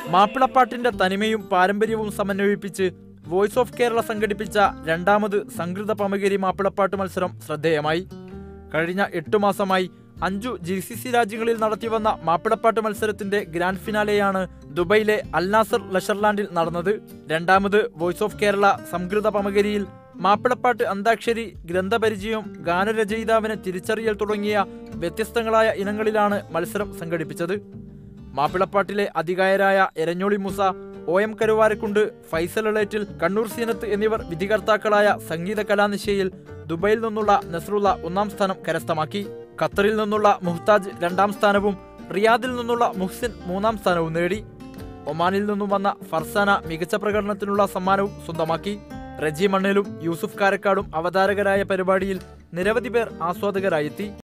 മാപ്പിളപ്പാട്ടിന്റെ തനിമയും പാരമ്പര്യവും സമന്വയിപ്പിച്ച് voice of Kerala സംഘടിപ്പിച്ച രണ്ടാമത് സംഘൃത പമകേരി മാപ്പിളപ്പാട്ട് മത്സരം ശ്രദ്ധേയമായി കഴിഞ്ഞ എട്ടു മാസമായി അഞ്ചു ജി സി സി രാജ്യങ്ങളിൽ നടത്തിവന്ന മാപ്പിളപ്പാട്ട് മത്സരത്തിന്റെ ഗ്രാൻഡ് ഫിനാലെയാണ് ദുബൈയിലെ അൽനാസർ ലഷർലാൻഡിൽ നടന്നത് രണ്ടാമത് വോയിസ് ഓഫ് കേരള സംഘൃത പമകരിയിൽ മാപ്പിളപ്പാട്ട് അന്താക്ഷരി ഗ്രന്ഥപരിചയം ഗാനരചയിതാവിനെ തിരിച്ചറിയൽ തുടങ്ങിയ വ്യത്യസ്തങ്ങളായ ഇനങ്ങളിലാണ് മത്സരം സംഘടിപ്പിച്ചത് മാപ്പിളപ്പാട്ടിലെ അധികായരായ എരഞ്ഞോളി മുസ ഒ എം കരുവാരക്കുണ്ട് ഫൈസൽ എളേറ്റിൽ കണ്ണൂർ സീനത്ത് എന്നിവർ വിധികർത്താക്കളായ സംഗീത കലാനിശയിൽ ദുബൈയിൽ നിന്നുള്ള നസ്രുള്ള ഒന്നാം സ്ഥാനം കരസ്ഥമാക്കി ഖത്തറിൽ നിന്നുള്ള മുഹ്താജ് രണ്ടാം സ്ഥാനവും റിയാദിൽ നിന്നുള്ള മുഹ്സിൻ മൂന്നാം സ്ഥാനവും നേടി ഒമാനിൽ നിന്നും വന്ന ഫർസാന മികച്ച പ്രകടനത്തിനുള്ള സമ്മാനവും സ്വന്തമാക്കി റജി മണ്ണേലും യൂസുഫ് കാരക്കാടും അവതാരകരായ പരിപാടിയിൽ നിരവധി പേർ ആസ്വാദകരായെത്തി